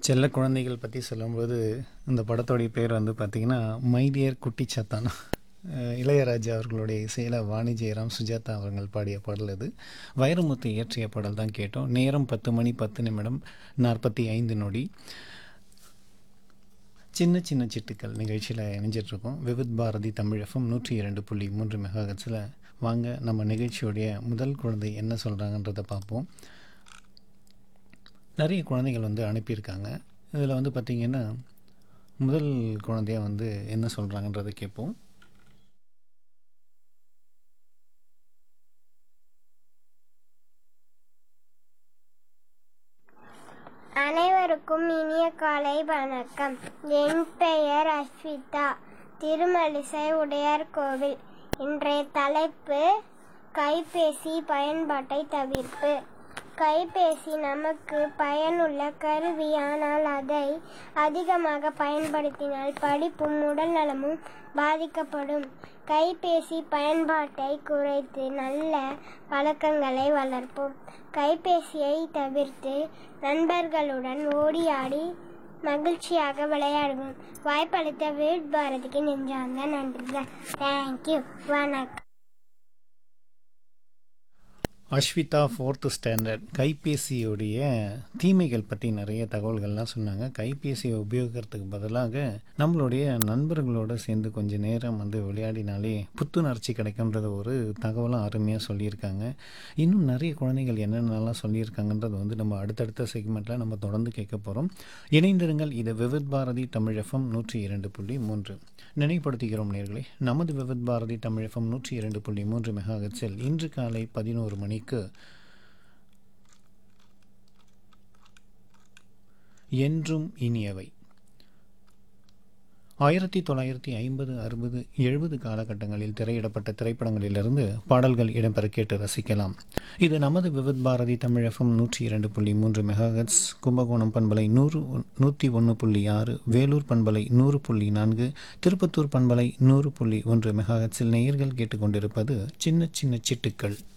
செல்ல குழந்தைகள் பற்றி சொல்லும்போது இந்த படத்தோடைய பேர் வந்து பார்த்திங்கன்னா மைடியர் குட்டி சத்தான் அஹ் இளையராஜா அவர்களுடைய இசையில் வாணி ஜெயராம் சுஜாதா அவர்கள் பாடிய பாடல் அது வைரமுத்து இயற்றிய பாடல் தான் கேட்டோம் நேரம் பத்து மணி பத்து நிமிடம் நாற்பத்தி ஐந்து நொடி சின்ன சின்ன சிட்டுக்கள் நிகழ்ச்சியில் இணைஞ்சிட்ருக்கோம் விவித் பாரதி தமிழகம் நூற்றி இரண்டு புள்ளி மூன்று மெகாஹெட்ஸில் வாங்க நம்ம நிகழ்ச்சியோடைய முதல் குழந்தை என்ன சொல்கிறாங்கன்றதை பார்ப்போம் நிறைய குழந்தைகள் வந்து அனுப்பியிருக்காங்க இதில் வந்து பார்த்திங்கன்னா முதல் குழந்தைய வந்து என்ன சொல்கிறாங்கன்றதை கேட்போம் அனைவருக்கும் இனிய காலை வணக்கம் என் பெயர் அஸ்விதா திருமலிசை உடையார் கோவில் இன்றைய தலைப்பு கைபேசி பயன்பாட்டை தவிர்ப்பு கைபேசி நமக்கு பயனுள்ள கருவி ஆனால் அதை அதிகமாக பயன்படுத்தினால் படிப்பும் உடல் நலமும் பாதிக்கப்படும் கைபேசி பயன்பாட்டை குறைத்து நல்ல பழக்கங்களை வளர்ப்போம் கைபேசியை தவிர்த்து நண்பர்களுடன் ஓடி ஆடி மகிழ்ச்சியாக விளையாடுவோம் வாய்ப்பளித்த வீட் பாரதிக்கு நெஞ்சார்ந்த நன்றிகள் தேங்க்யூ வணக்கம் அஸ்விதா ஃபோர்த்து ஸ்டாண்டர்ட் கைபேசியோடைய தீமைகள் பற்றி நிறைய தகவல்கள்லாம் சொன்னாங்க கைபேசியை உபயோகிக்கிறதுக்கு பதிலாக நம்மளுடைய நண்பர்களோடு சேர்ந்து கொஞ்ச நேரம் வந்து விளையாடினாலே புத்துணர்ச்சி கிடைக்கும்ன்றத ஒரு தகவலும் அருமையாக சொல்லியிருக்காங்க இன்னும் நிறைய குழந்தைகள் என்னென்னலாம் சொல்லியிருக்காங்கன்றது வந்து நம்ம அடுத்தடுத்த செக்மெண்ட்டில் நம்ம தொடர்ந்து கேட்க போகிறோம் இணைந்திருங்கள் இது விவித் பாரதி தமிழகம் நூற்றி இரண்டு புள்ளி மூன்று நினைவுபடுத்துகிறோம் நேர்களே நமது விவித் பாரதி தமிழகம் நூற்றி இரண்டு புள்ளி மூன்று மெகாஹெட்ஸில் இன்று காலை பதினோரு மணிக்கு என்றும் இனியவை ஆயிரத்தி தொள்ளாயிரத்தி ஐம்பது அறுபது எழுபது காலகட்டங்களில் திரையிடப்பட்ட திரைப்படங்களிலிருந்து பாடல்கள் இடம்பெற கேட்டு ரசிக்கலாம் இது நமது விவித் பாரதி தமிழகம் நூற்றி இரண்டு புள்ளி மூன்று மெகாஹெட்ஸ் கும்பகோணம் பண்பலை நூறு நூற்றி ஒன்று புள்ளி ஆறு வேலூர் பண்பலை நூறு புள்ளி நான்கு திருப்பத்தூர் பண்பலை நூறு புள்ளி ஒன்று மெகாஹெட்ஸில் நேயர்கள் கேட்டுக்கொண்டிருப்பது சின்ன சின்ன சிட்டுக்கள்